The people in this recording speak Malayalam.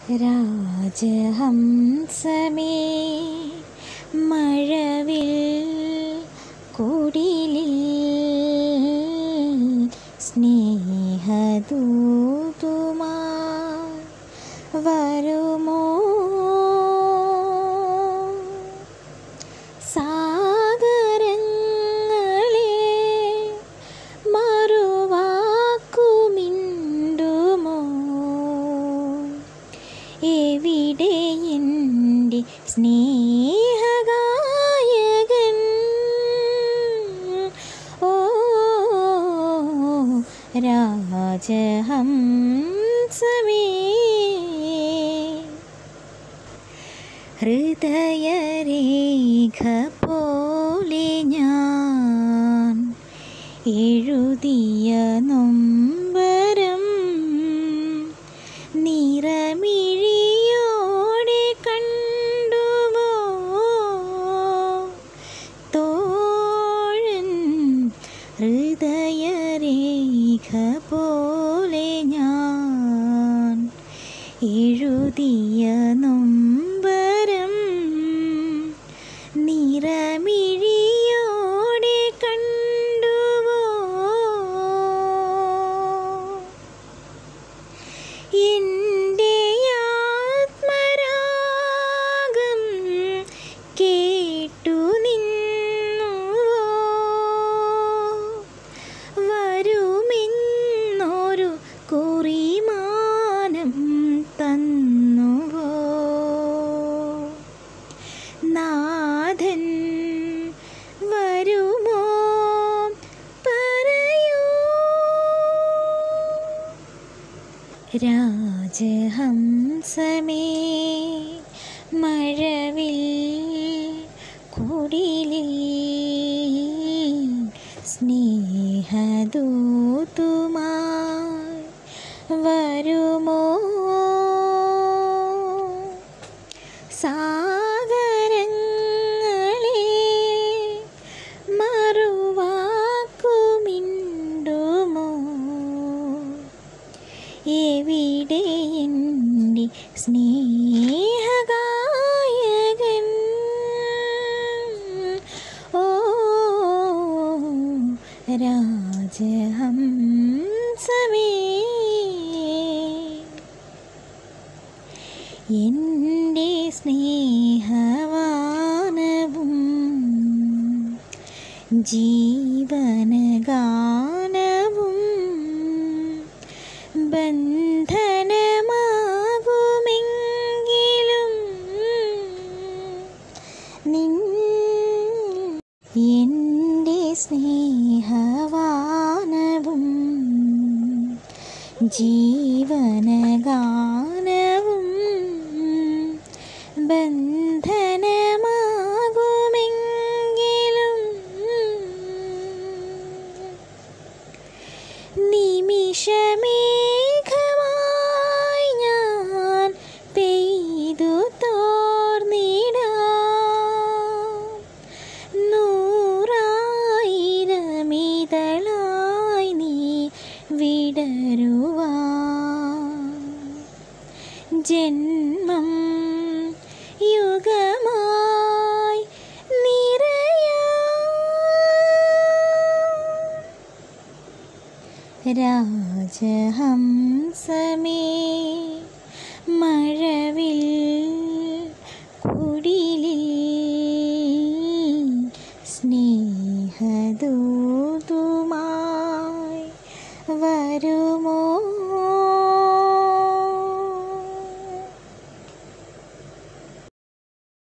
രാജഹംസമേ മഴവിൽ കുടിലിൽ സ്നേഹദൂതുമാ വരുമോ സാഗരങ്ങളെ മറുവാക്കുമിണ്ടുമോ എവിടെ എൻ്റെ സ്നേഹഗായകൻ ഓ രാജഹംസമേ ഹൃദയരേഖ പോലെ ഞാൻ എഴുതിയ നൊമ്പരം നിറമിഴിയോടെ കണ്ടുവോ തോഴൻ ഹൃദയരേഖ പോലെ ഞാൻ എഴുതിയ നൊമ്പരം നിറമിഴിയോടെ കണ്ടുവോ എൻ്റെ ആത്മരാഗം കേട്ടു നിന്നുവോ വരുമെന്നൊരു കുറിമാനം തന്നുവോ നാഥൻ വരുമോ പറയൂ രാജഹംസമേ മഴവിൽ കുടിലിൽ സ്നേഹദൂതുമായി വരുമോ സാഗരങ്ങളെ മറുവാക്കുമിണ്ടുമോ എവിടെ എൻ്റെ സ്നേഹഗായകൻ ഓ രാജഹംസമേ എൻ്റെ സ്നേഹവാനവും ജീവനഗാനവും ബന്ധനമാകുമെങ്കിലും നിൻ എൻ്റെ സ്നേഹവാനവും ജീവനഗാനവും ബന്ധനമാകുമെങ്കിലും നിമിഷമേഘമായി ഞാൻ പെയ്തു തോർന്നിടാം നൂറായിരമിതളായി നീ വിടരുവാ ജന്മം യുഗമായി നിറയാ രാജഹംസമേ മഴവിൽ കുടിലിൽ സ്നേഹദൂതുമായി വരുമോ